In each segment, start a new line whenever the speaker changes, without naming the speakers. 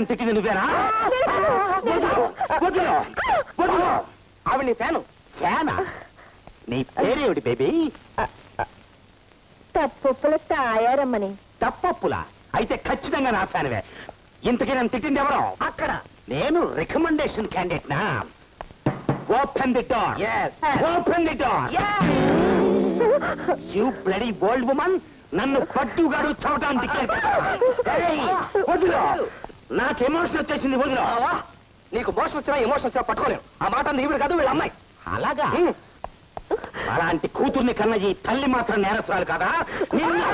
నన్ను తిట్టింది నువ్వేనా వదిలు, వదిలు, వదిలు. ఆవిడ నీ ఫ్యాను ఫ్యానా నీ పేరేమిటి బేబీ
తప్పుల తాయారమ్మని
తప్పప్పులా అయితే ఖచ్చితంగా నా ఫ్యాన్వే ఇంతకీ నన్ను తిట్టింది ఎవరో అక్కడ నేను రికమెండేషన్ క్యాండిడేట్ నా open the door open the door you bloody old woman నన్ను పట్టుగాడు చవటానికి వదిలో నాకు ఎమోషన్ వచ్చేసింది వదిలో నీకు మోషన్ వచ్చినా ఎమోషన్ వచ్చినా పట్టుకోలేవు ఆ మాట అంది ఈవిడ కాదు వీళ్ళ అమ్మాయి అలాగా అలాంటి కూతుర్ని కన్న ఈ తల్లి మాత్రం నేరస్తురాలు కదా నిన్ను-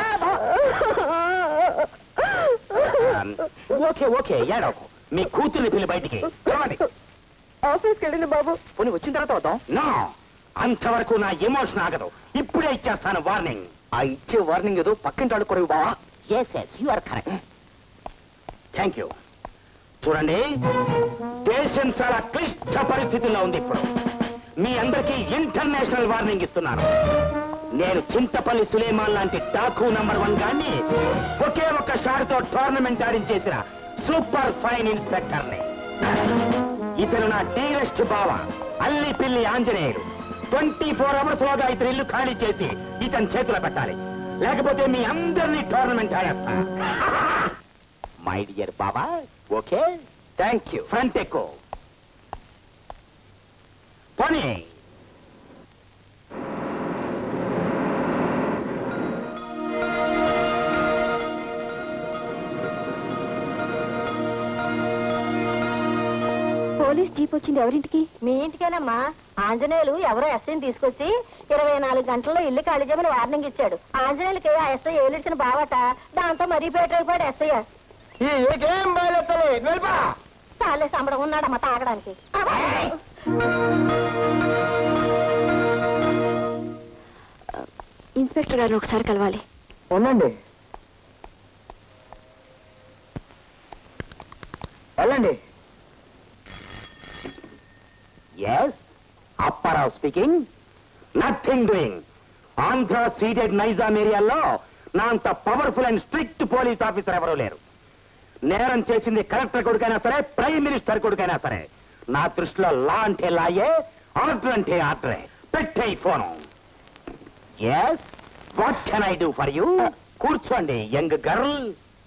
ఓకే ఓకే ఏడవకు మీ కూతుర్ని పిల్లి బయటికి పిలవండి.
ఆఫీస్కి వెళ్ళింది బాబు
పోనీ వచ్చిన తర్వాత అవుతాం నో అంతవరకు నా ఎమోషన్ ఆగదు ఇప్పుడే ఇచ్చేస్తాను వార్నింగ్ ఆ ఇచ్చే వార్నింగ్ ఏదో పక్కింటి వాడు కూడా బావా yes yes you are correct thank you చూడండి దేశం చాలా క్లిష్ట పరిస్థితుల్లో ఉంది ఇప్పుడు మీ అందరికీ ఇంటర్నేషనల్ వార్నింగ్ ఇస్తున్నాను నేను చింతపల్లి సులేమాన్ లాంటి డాకు నంబర్ వన్ గాన్ని ఒకే ఒక్క షాట్ తో టోర్నమెంట్ ఆడించేసిన సూపర్ ఫైన్ ఇన్స్పెక్టర్ని ఇతను నా డీరెస్ట్ బావ అల్లి పిల్లి ఆంజనేయుడు ట్వంటీ ఫోర్ అవర్స్ లోగా ఇతని ఇల్లు ఖాళీ చేసి ఇతని చేతిలో పెట్టాలి లేకపోతే మీ అందరినీ టోర్నమెంట్ ఆడేస్తా మై డియర్ బాబా ఓకే థ్యాంక్ యూ ఫ్రంట్ ఎక్కువ పోనీ
పోలీస్ జీప్ వచ్చింది ఎవరింటికి మీ ఇంటికేనమ్మా ఆంజనేయులు ఎవరో ఎస్ఐని తీసుకొచ్చి ఇరవై నాలుగు గంటల్లో ఇల్లు ఖాళీ చేయమని వార్నింగ్ ఇచ్చాడు ఆంజనేయులకి ఆ ఎస్ఐ ఏలిచ్చిన బావట దాంతో మరీ పేటైపోయాడు ఎస్ఐ
ఏం బాగాలేదు వెళ్ళిపా
చాలే సంబడం ఉన్నాడమ్మా తాగడానికి ఇన్స్పెక్టర్ గారు ఒకసారి కలవాలి
ఉండండి వెళ్ళండి yes Apparao speaking nothing doing Andhra Ceded Nizam ఏరియాలో నా అంత powerful and strict police officer ఎవరూ లేరు నేరం చేసింది కలెక్టర్ కొడుకైనా సరే ప్రైమ్ మినిస్టర్ కొడుకైనా సరే నా దృష్టిలో లా అంటే లాయే ఆర్డర్ అంటే ఆర్డరే పెట్టే phone yes what can I do for you కూర్చోండి యంగ్ గర్ల్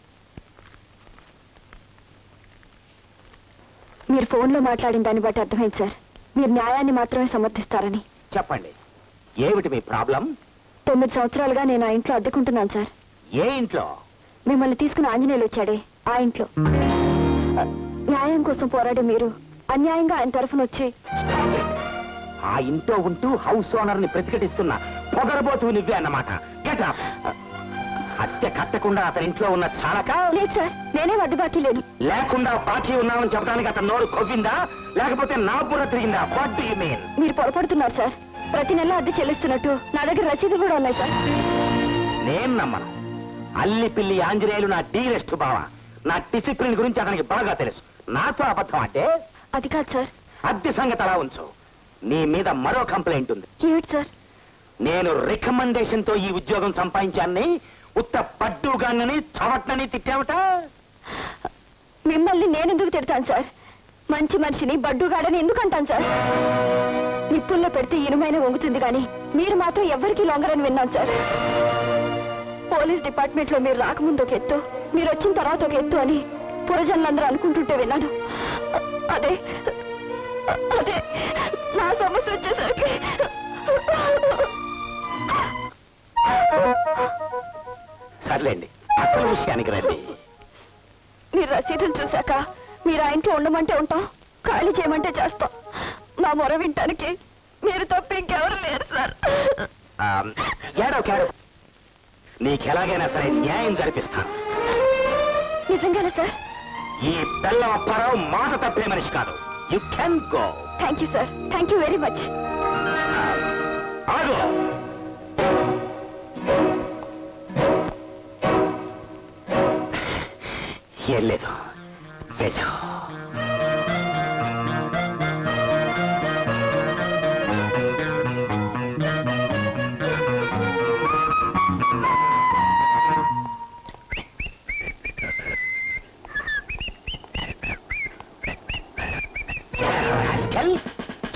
మీరు ఫోన్లో మాట్లాడిన దాన్ని బట్టి అర్థమైంది సార్ మీరు న్యాయాన్ని మాత్రమే సమర్థిస్తారని
చెప్పండి ఏమిటి మీ ప్రాబ్లం
తొమ్మిది సంవత్సరాలుగా నేను ఆ ఇంట్లో అద్దెకుంటున్నాను సార్
ఏ ఇంట్లో
మిమ్మల్ని తీసుకుని ఆంజనేయులు వచ్చాడే ఆ ఇంట్లో న్యాయం కోసం పోరాడే మీరు అన్యాయంగా ఆయన తరఫున వచ్చి
ఆ ఇంట్లో ఉంటూ హౌస్ ఓనర్ ని ప్రతిఘటిస్తున్న పొగరబోతు నువ్వే అన్నమాట గెట్ అప్ అద్దె కట్టకుండా అతని ఇంట్లో ఉన్న చాలక
లేదు సార్ నేనే వడ్డీ బాకీ లేను
లేకుండా బాకీ ఉన్నామని చెప్పడానికి అతను నోరు కొవ్విందా లేకపోతే నా బుర్ర తిరిగిందా వాట్ డు యు మీన్
మీరు పొరపడుతున్నారు సార్ ప్రతి నెల అద్దె చెల్లిస్తున్నట్టు నా దగ్గర రసీదులు కూడా ఉన్నాయి సార్
నేను నమ్మను అల్లి పిల్లి ఆంజనేయులు నా డీరెస్ట్ బావ నా డిసిప్లిన్ గురించి అతనికి బాగా తెలుసు నాతో అబద్ధం అంటే
అది కాదు సార్
అద్దె సంగతి అలా ఉంచు నీ మీద మరో కంప్లైంట్ ఉంది
ఏమిటి సార్
నేను రికమెండేషన్ తో ఈ ఉద్యోగం సంపాదించాన్ని ఉత్త పడ్డుగానని చవట్నని తిట్టావట
మిమ్మల్ని నేనెందుకు తిడతాను సార్ మంచి మనిషిని బడ్డుగాడని ఎందుకు అంటాను సార్ నిప్పుల్లో పెడితే ఇనుమైన వంగుతుంది కానీ మీరు మాత్రం ఎవ్వరికీ లొంగరని విన్నాను సార్ పోలీస్ డిపార్ట్మెంట్ లో మీరు రాకముందు ఒక ఎత్తు మీరు వచ్చిన తర్వాత ఒక ఎత్తు అని పురజనులందరూ అనుకుంటుంటే విన్నాను అదే అదే నా సమస్య వచ్చేసరికి
సర్లేండి అసలు విషయానికి రండి
మీరు రసీదులు చూశాక మీరు ఆ ఇంట్లో ఉండమంటే ఉంటాం ఖాళీ చేయమంటే చేస్తాం మా మొర వినటానికి మీరు తప్ప ఇంకెవరు లేరు సార్
ఆ, ఏడో కేడో నీకెలాగైనా సరే న్యాయం జరిపిస్తాను
నిజంగానే సార్
ఈ బెల్లం అప్పారావు మాట తప్పే మనిషి కాదు you can go
thank you sir thank you very much
ఆగు ఏం లేదు వెళ్ళు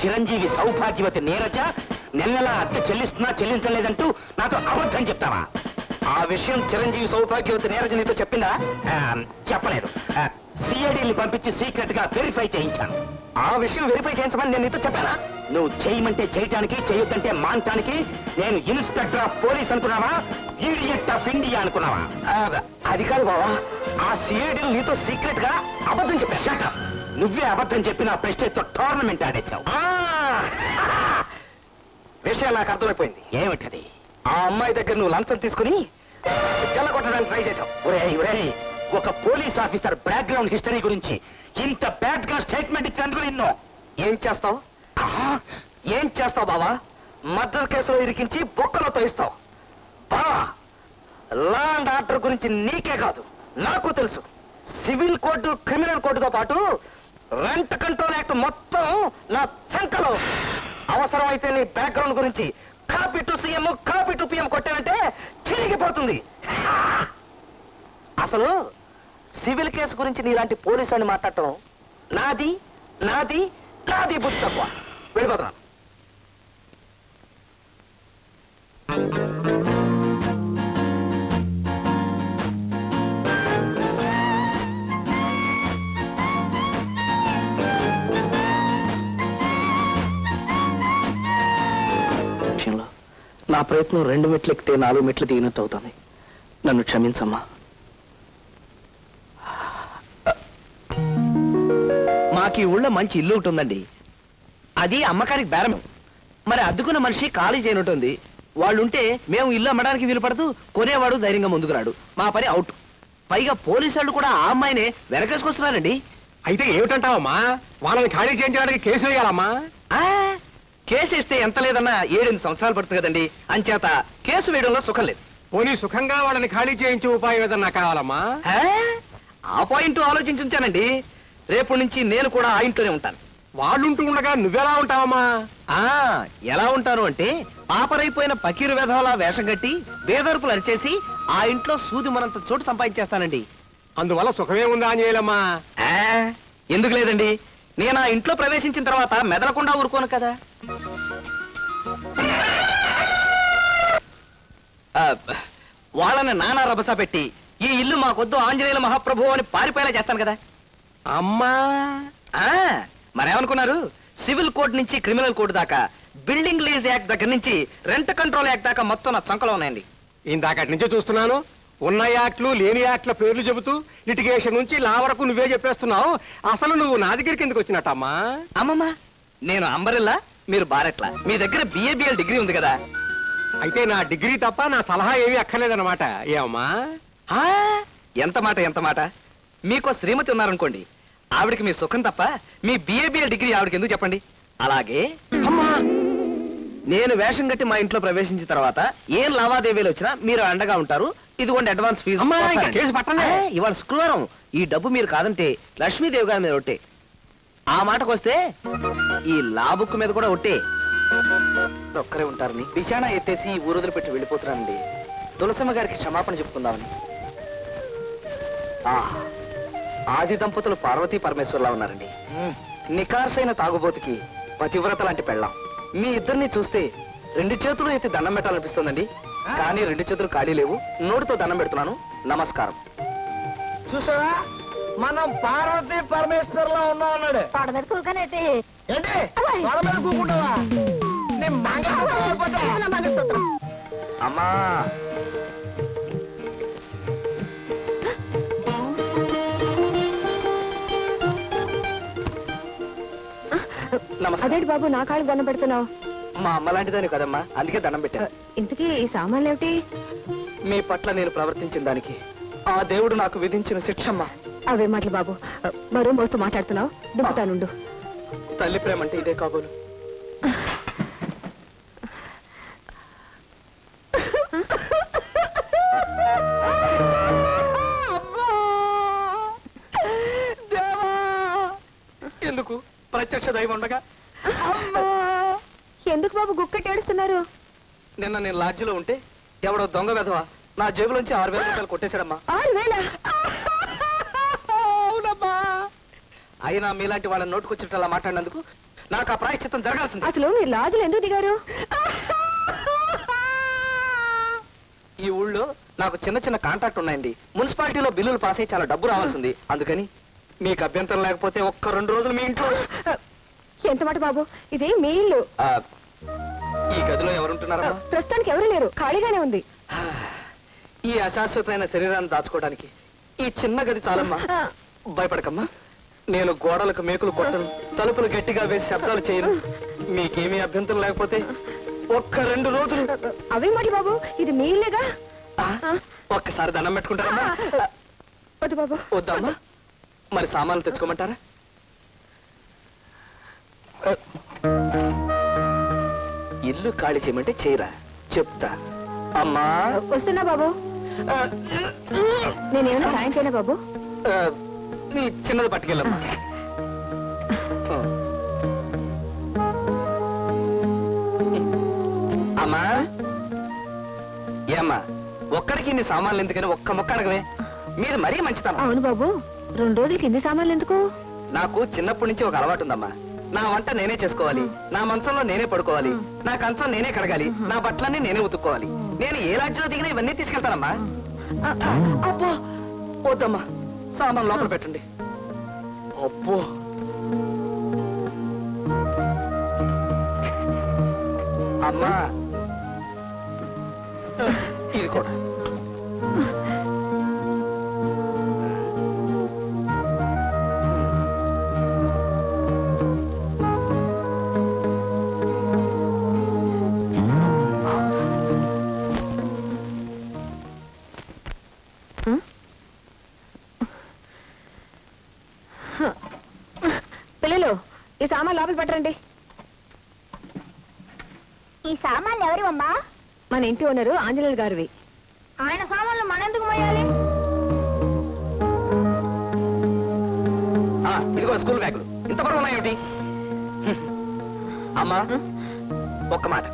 చిరంజీవి సౌభాగ్యవతి నీరజ నెల నెలా అద్దె చెల్లిస్తున్నా చెల్లించలేదంటూ నాతో అబద్ధం చెప్తావా
ఆ విషయం చిరంజీవి సౌభాగ్యవతి నీరజ నీతో చెప్పిందా
ఆ, చెప్పలేదు సిఐడిని పంపించి సీక్రెట్ గా వెరిఫై చేయించాను
ఆ విషయం వెరిఫై చేయించమని నేను నీతో చెప్పానా
నువ్వు చేయమంటే చేయటానికి చేయొద్దంటే మానటానికి నేను ఇన్స్పెక్టర్ ఆఫ్ పోలీస్ అనుకున్నావా ఈడియట్ ఆఫ్ ఇండియా అనుకున్నావా
ఆ, అది కాదు బావా ఆ సిఐడి నీతో సీక్రెట్ గా అబద్ధం చెప్పా
Shut up. నువ్వే అబద్ధం చెప్పిన ప్రెస్టేజ్తో టోర్నమెంట్ ఆడేశావు
ఆ! విషయం నాకు అర్థమైపోయింది
ఏమిటది
ఆ అమ్మాయి దగ్గర నువ్వు లంచం తీసుకుని చెల్లగొట్టడానికి ట్రై చేశావు
ఒరేయ్ ఒరేయ్ ఒక పోలీస్ ఆఫీసర్ బ్యాక్గ్రౌండ్ హిస్టరీ గురించి ఇంత బ్యాడ్ గా స్టేట్మెంట్ ఇచ్చినందుకు నిన్ను
ఏం చేస్తావు ఏం చేస్తావు బావా మర్డర్ కేసులో ఇరికించి బొక్కలో తోయిస్తావు బావా లా అండ్ ఆర్డర్ గురించి నీకే కాదు నాకు తెలుసు సివిల్ కోడ్ క్రిమినల్ కోడ్తో పాటు రెంట్ కంట్రోల్ యాక్ట్ మొత్తం నా చంకలో ఉంది. అవసరమైతే నీ బ్యాక్గ్రౌండ్ గురించి copy to CM copy to PM కొట్టానంటే చిరిగిపోతుంది అసలు సివిల్ కేసు గురించి నీలాంటి పోలీసు అని మాట్లాడటం నాది నాది నాది బుద్ధి తక్కువ వెళ్ళిపోతున్నాను విషయంలో నా ప్రయత్నం రెండు మెట్లు ఎక్కితే నాలుగు మెట్లు దిగినట్టు అవుతుంది నన్ను క్షమించమ్మా మాకు ఈ ఊళ్ళో మంచి ఇల్లు ఒకటి ఉందండి అది అమ్మకానికి బేరం మరి అద్దుకున్న మనిషి ఖాళీ చేయనుంటుంది వాళ్ళుంటే మేము ఇల్లు అమ్మడానికి వీలు పడదు కొనేవాడు ధైర్యంగా ముందుకు రాడు మా పని అవుట్ పైగా పోలీసు వాళ్ళు కూడా ఆ అమ్మాయినే వెనకేసుకొస్తున్నారండి
అయితే ఏమిటంటావమ్మా వాళ్ళని ఖాళీ చేయించడానికి కేసు వేయాలమ్మా
ఆ, కేసు ఇస్తే ఎంత లేదన్నా ఏడెనిమిది సంవత్సరాలు పడుతుంది కదండి అంచేత కేసు వేయడంలో సుఖం లేదు
పోనీ సుఖంగా వాళ్ళని ఖాళీ చేయించే ఉపాయం ఏదన్నా కావాలమ్మా
ఆ, ఆ పాయింట్ ఆలోచించి ఉంచానండి రేపు నుంచి నేను కూడా ఆ ఇంట్లోనే ఉంటాను
వాళ్ళుంటూ ఉండగా నువ్వెలా ఉంటావమ్మా
ఆ ఎలా ఉంటాను అంటే పాపరైపోయిన పకీరు వెధవలా వేషం కట్టి బేదర్పులు అరిచేసి ఆ ఇంట్లో సూది మనంత చోటు సంపాదించేస్తానండి
అందువల్ల సుఖమే ఉందా అంజేలమ్మా
ఆ, ఎందుకు లేదండి నేను ఆ ఇంట్లో ప్రవేశించిన తర్వాత మెదలకుండా ఊరుకోను కదా ఆ, వాళ్ళని నానా రభస పెట్టి ఈ ఇల్లు మాకొద్దు ఆంజనేయుల మహాప్రభు అని పారిపోయేలా చేస్తాను కదా
అమ్మా
ఆ మరేమనుకున్నారు సివిల్ కోడ్ నుంచి క్రిమినల్ కోడ్ దాకా బిల్డింగ్ లీజ్ యాక్ట్ దగ్గర నుంచి రెంట్ కంట్రోల్ యాక్ట్ దాకా మొత్తం నా చంకలో ఉన్నాయండి
ఇందాకటి నుంచి చూస్తున్నాను ఉన్న యాక్ట్లు లేని యాక్ట్ల పేర్లు చెబుతూ లిటిగేషన్ నుంచి లా వరకు నువ్వే చెప్పేస్తున్నావు అసలు నువ్వు నా దగ్గరికి ఎందుకు వచ్చినట్టమ్మా
అమ్మమ్మ నేను అంబరిల్లా మీరు బారెట్లా మీ దగ్గర బిఏబిఎల్ డిగ్రీ ఉంది కదా
అయితే నా డిగ్రీ తప్ప నా సలహా ఏమీ అక్కర్లేదన్నమాట ఏమమ్మా
ఆ, ఎంత మాట ఎంత మాట మీకో శ్రీమతి ఉన్నారనుకోండి ఆవిడకి మీ సుఖం తప్ప మీ బిఏబిఎల్ డిగ్రీ ఆవిడకి ఎందుకు చెప్పండి అలాగే అమ్మా నేను వేషం కట్టి మా ఇంట్లో ప్రవేశించిన తర్వాత ఏం లావాదేవీలు వచ్చినా మీరు అండగా ఉంటారు ఇదిగోండి అడ్వాన్స్ ఫీజు
అమ్మా, ఇంకా
వస్తానండి.
కేసు పట్టండి.
ఆ, ఇవాళ శుక్రవారం ఈ డబ్బు మీరు కాదంటే లక్ష్మీదేవి గారి మీద ఒట్టే ఆ మాటకు వస్తే ఈ లా బుక్ మీద కూడా ఒట్టే ఒక్కరే ఉంటారని బిచానా ఎత్తేసి ఈ ఊరు పెట్టి వెళ్ళిపోతున్నానండి తులసమ్మ గారికి క్షమాపణ చెప్పుకుందామని ఆ, ఆది దంపతులు పార్వతీ పరమేశ్వర్లా ఉన్నారండి నికార్సైన తాగుబోతుకి పతివ్రత లాంటి పెళ్ళాం మీ ఇద్దరిని చూస్తే రెండు చేతులు ఎత్తి దండం పెట్టాలనిపిస్తుందండి కానీ రెండు చేతులు ఖాళీ లేవు నోటితో దండం పెడుతున్నాను నమస్కారం
చూసావా మనం పార్వతి పరమేశ్వర్లో ఉన్నాం అన్నాడు
పాడ మీద కూకనేటి
ఏంటి వాళ్ళ మీద కూకుంటావా నీ మంగళసూత్రం అయిపోతా.
మంగళసూత్రం
అమ్మా నమస్కారం
అదేంటి బాబు నా కాళ్ళు దండం పెడుతున్నావు
మా అమ్మ లాంటిదని కదమ్మా అందుకే దండం పెట్టాను
ఇంతకీ ఈ సామాన్లు ఏమిటి
మీ పట్ల నేను ప్రవర్తించిన దానికి ఆ దేవుడు నాకు విధించిన శిక్షమ్మా
అవే మాటలు బాబు మరో మోస్తూ మాట్లాడుతున్నావు దింపుతానుండు
తల్లి ప్రేమ అంటే ఇదే కాబోలు ఎందుకు ప్రత్యక్ష దైవం ఉండగా
ఎందుకు బాబు గుక్కటి ఏడుస్తున్నారు
నిన్న నేను లాడ్జిలో ఉంటే ఎవడో దొంగ వెధవ నా జేబులోంచి ఆరు వేల రూపాయలు కొట్టేశాడమ్మా
ఆరు వేల
అవునమ్మా అయినా మీలాంటి వాళ్ళ నోటుకొచ్చినట్టు అలా మాట్లాడినందుకు నాకు ఆ ప్రాయశ్చిత్తం జరగాల్సింది
అసలు మీరు లాజులు ఎందుకు దిగారు
ఈ ఊళ్ళో నాకు చిన్న చిన్న కాంట్రాక్ట్ ఉన్నాయండి మున్సిపాలిటీలో బిల్లులు పాస్ అయ్యి చాలా డబ్బు రావాల్సింది అందుకని మీకు అభ్యంతరం లేకపోతే ఒక్క రెండు రోజులు మీ ఇంట్లో
ఎంత మాట బాబు ఇది మీ ఇల్లు
ఆ, ఈ గదిలో
ఆ,
ఎవరుంటున్నారమ్మా
ప్రస్తుతానికి ఎవరు లేరు ఖాళీగానే ఉంది
ఈ అశాశ్వతమైన శరీరాన్ని దాచుకోవడానికి ఈ చిన్న గది చాలమ్మా
ఆ,
భయపడకమ్మా నేను గోడలకు మేకులు కొట్టను తలుపులు గట్టిగా వేసి శబ్దాలు చేయను మీకేమీ అభ్యంతరం లేకపోతే ఒక్క రెండు రోజులు
అవే మాట బాబు ఇది మీ ఇల్లేగా
ఆ, ఒక్కసారి దండం పెట్టుకుంటారమ్మా
వద్దు బాబు
వద్దమ్మా మరి సామాన్లు తెచ్చుకోమంటారా ఇల్లు ఖాళీ చేయమంటే చేయరా చెప్తా అమ్మా
వస్తున్నా బాబు
ఆ,
నేనేమైనా సాయం చేయనా బాబు
ఆ, నీ చిన్నది పట్టుకెళ్ళమ్మా ఆ. అమ్మా ఏమ్మా ఒక్కడికి ఇన్ని సామాన్లు ఎందుకని ఒక్క మొక్క అడగవే మీరు మరీ మంచిదమ్మా
అవును బాబు రెండు రోజులు కింది సామాన్లు ఎందుకు
నాకు చిన్నప్పటి నుంచి ఒక అలవాటు ఉందమ్మా నా వంట నేనే చేసుకోవాలి నా మంచంలో నేనే పడుకోవాలి నా కంచం నేనే కడగాలి నా బట్టలన్నీ నేనే ఉతుక్కోవాలి నేను ఏ లాడ్జిలో దిగినా ఇవన్నీ తీసుకెళ్తానమ్మా
ఆ, ఆ,
అబ్బో వద్దమ్మా సామాన్ లోపల పెట్టండి అబ్బో అమ్మా ఇది కూడా
పిల్లలు ఈ సామాన్ లోపల పెట్టండి
ఈ సామాన్లు ఎవరు అమ్మా
మన ఇంటి ఓనరు ఆంజనేయులు గారివి
ఆయన సామాన్లు మనెందుకు మోయాలి
ఆ, ఇదిగో స్కూల్ బ్యాగులు ఇంత బరువు ఉన్నాయేమిటి హ్మ్. అమ్మా ఒక్క మాట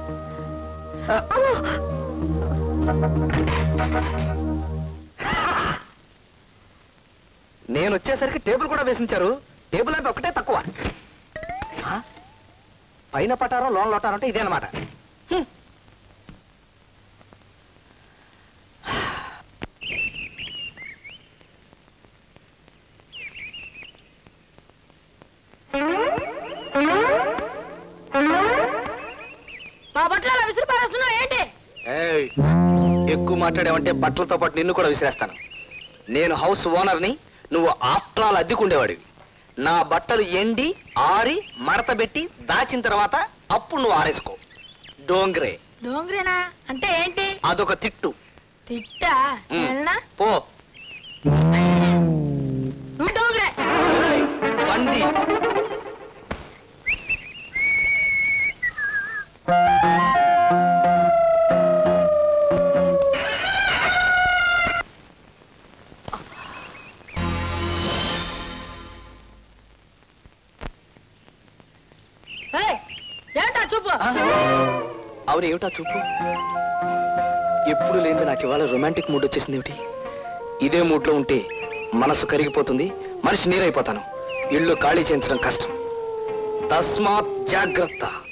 నేను వచ్చేసరికి టేబుల్ కూడా వేసించారు టేబుల్ అంటే ఒకటే తక్కువ ఆ? పైన పటారం లోన్ లోటారం అంటే ఇదే అనమాట
మా బట్టలు అలా విసిరి పారేస్తున్నావు ఏంటి
ఎక్కువ మాట్లాడావంటే బట్టలతో పాటు నిన్ను కూడా విసిరేస్తాను నేను హౌస్ ఓనర్ని నువ్వు ఆఫ్టరాల్ అద్దెకుండేవాడివి నా బట్టలు ఎండి ఆరి మడత పెట్టి దాచిన తర్వాత అప్పుడు నువ్వు ఆరేసుకో డోంగ్రే
డోంగ్రేనా అంటే ఏంటి
అదొక తిట్టు
తిట్టా
ఉమ్.
వెళ్ళనా
పో
నువ్వు డోంగ్రే
పంది
ఏయ్, ఏంటా చూపు
ఆ? అవును ఏమిటా చూపు ఎప్పుడు లేని నాకు ఇవాళ రొమాంటిక్ మూడ్ వచ్చేసింది ఏమిటి ఇదే మూడ్లో ఉంటే మనసు కరిగిపోతుంది మనిషి నీరైపోతాను ఇల్లు ఖాళీ చేయించడం కష్టం తస్మాత్ జాగ్రత్త